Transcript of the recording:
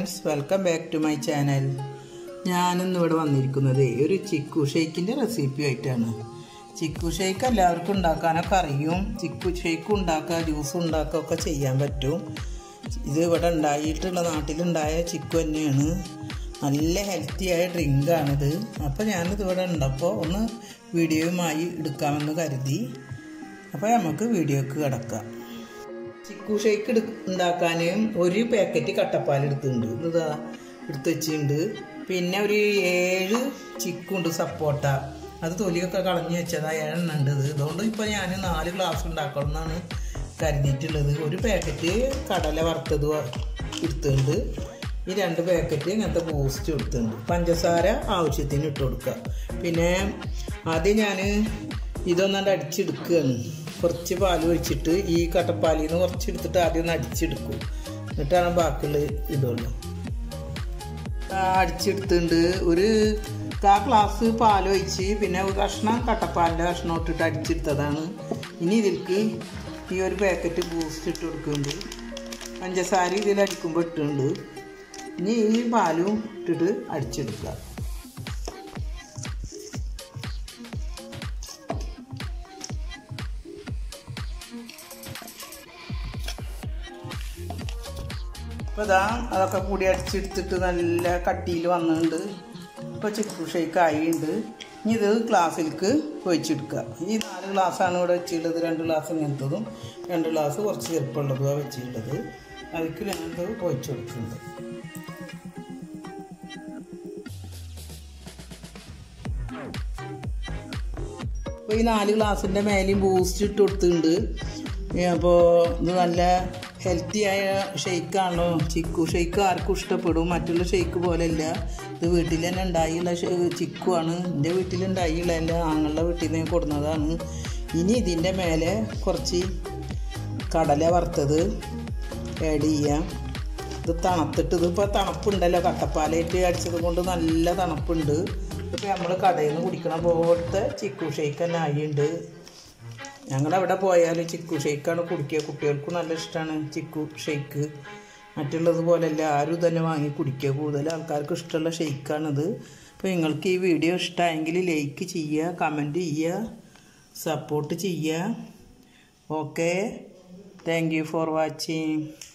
friends welcome back to my channel ഞാനിന്ന് ഇവിടെ വന്നിരിക്കുന്നത് ഒരു ചിക്കു ഷേക്കിൻ്റെ റെസിപ്പി ആയിട്ടാണ് ചിക്കു ഷേക്ക് എല്ലാവർക്കും ഉണ്ടാക്കാനൊക്കെ അറിയും ചിക്കു ഷേക്ക് ഉണ്ടാക്കുക ജ്യൂസ് ഉണ്ടാക്കുക ഒക്കെ ചെയ്യാൻ പറ്റും ഇത് ഇവിടെ ഉണ്ടായിട്ടുള്ള നാട്ടിലുണ്ടായ ചിക്കു തന്നെയാണ് നല്ല ഹെൽത്തിയായ ഡ്രിങ്കാണിത് അപ്പോൾ ഞാനിത് ഇവിടെ ഉണ്ടപ്പോൾ ഒന്ന് വീഡിയോയുമായി എടുക്കാമെന്ന് കരുതി അപ്പോൾ നമുക്ക് വീഡിയോക്ക് കിടക്കാം ചിക്കു ഷേക്ക് എടു ഉണ്ടാക്കാൻ ഒരു പാക്കറ്റ് കട്ടപ്പാൽ എടുത്തിട്ടുണ്ട് ഇതാ എടുത്ത് വെച്ചിട്ടുണ്ട് പിന്നെ ഒരു ഏഴ് ചിക്കുണ്ട് സപ്പോട്ട അത് തൊലിയൊക്കെ കളഞ്ഞ് വെച്ചതാ ഏഴെണ്ണം ഉണ്ട് ഇത് അതുകൊണ്ട് ഇപ്പോൾ ഞാൻ നാല് ഗ്ലാസ് ഉണ്ടാക്കണം എന്നാണ് കരുതിയിട്ടുള്ളത് ഒരു പാക്കറ്റ് കടല വറുത്തത് എടുത്തിട്ടുണ്ട് ഈ രണ്ട് പാക്കറ്റ് ഇങ്ങനത്തെ ബൂസ്റ്റ് എടുത്തിട്ടുണ്ട് പഞ്ചസാര ആവശ്യത്തിന് ഇട്ട് കൊടുക്കുക പിന്നെ ആദ്യം ഞാൻ ഇതൊന്നാണ്ട് അടിച്ചെടുക്കുകയാണ് കുറച്ച് പാൽ ഒഴിച്ചിട്ട് ഈ കട്ടപ്പാലിൽ നിന്ന് കുറച്ച് എടുത്തിട്ട് ആദ്യം ഒന്ന് അടിച്ചെടുക്കും എന്നിട്ടാണ് ബാക്കിയുള്ള ഇടുള്ളൂ അടിച്ചെടുത്തിട്ടുണ്ട് ഒരു കാ ഗ്ലാസ് പാൽ ഒഴിച്ച് പിന്നെ ഒരു കഷ്ണം കട്ടപ്പാലിൻ്റെ കഷ്ണം ഇട്ടിട്ട് അടിച്ചെടുത്തതാണ് ഇനി ഇതിലേക്ക് ഈ ഒരു പാക്കറ്റ് ബൂസ്റ്റ് ഇട്ട് കൊടുക്കുന്നുണ്ട് പഞ്ചസാര ഇതിൽ അടിക്കുമ്പോൾ ഇട്ടുണ്ട് ഇനി ഈ പാലും ഇട്ടിട്ട് അടിച്ചെടുക്കുക അപ്പോൾ ഇതാ അതൊക്കെ കൂടി അടിച്ചെടുത്തിട്ട് നല്ല കട്ടിയിൽ വന്നിട്ടുണ്ട് ഇപ്പോൾ ചിക്കു ഷേക്ക് ആയിട്ടുണ്ട് ഇനി ഇത് ഗ്ലാസ്സിലേക്ക് ഒഴിച്ചെടുക്കുക ഈ നാല് ഗ്ലാസ്സാണ് ഇവിടെ വെച്ചിട്ടുള്ളത് രണ്ട് ഗ്ലാസ് ഇങ്ങനത്തതും രണ്ട് ഗ്ലാസ് കുറച്ച് ചെറുപ്പമുള്ളതുമാണ് വെച്ചിട്ടുള്ളത് അതിക്ക് ഞാനത് ഒഴിച്ചു കൊടുക്കുന്നുണ്ട് അപ്പോൾ ഈ നാല് ഗ്ലാസിൻ്റെ മേലെയും ബൂസ്റ്റ് ഇട്ട് കൊടുത്തിട്ടുണ്ട് അപ്പോൾ ഇത് നല്ല ഹെൽത്തി ആയ ഷെയ്ക്കാണല്ലോ ചിക്കു ഷെയ്ക്ക് ആർക്കും ഇഷ്ടപ്പെടും മറ്റുള്ള ഷെയ്ക്ക് പോലെയല്ല ഇത് വീട്ടിൽ തന്നെ ഉണ്ടായുള്ള ചിക്കു ആണ് എൻ്റെ വീട്ടിലുണ്ടായുള്ള എൻ്റെ ആങ്ങളുടെ വീട്ടിൽ നിന്ന് കൊടുന്നതാണ് ഇനി ഇതിൻ്റെ മേലെ കുറച്ച് കടല വറുത്തത് ആഡ് ചെയ്യാം ഇത് തണുത്തിട്ട് ഇതിപ്പോൾ തണുപ്പുണ്ടല്ലോ കട്ടപ്പാലായിട്ട് അടിച്ചത് കൊണ്ട് നല്ല തണുപ്പുണ്ട് ഇപ്പോൾ നമ്മൾ കടയിൽ നിന്ന് കുടിക്കണ പോലത്തെ ചിക്കു ഷേക്ക് തന്നെ ആയിട്ടുണ്ട് ഞങ്ങളവിടെ പോയാൽ ചിക്കു ഷേക്കാണ് കുടിക്കുക കുട്ടികൾക്കും നല്ല ഇഷ്ടമാണ് ചിക്കു ഷേക്ക് മറ്റുള്ളത് പോലെയല്ല ആരും തന്നെ വാങ്ങി കുടിക്കുക കൂടുതൽ ആൾക്കാർക്ക് ഇഷ്ടമുള്ള ഷേക്കാണിത് അപ്പോൾ നിങ്ങൾക്ക് ഈ വീഡിയോ ഇഷ്ടമായെങ്കിൽ ലൈക്ക് ചെയ്യുക കമൻറ്റ് ചെയ്യുക സപ്പോർട്ട് ചെയ്യുക okay thank you for watching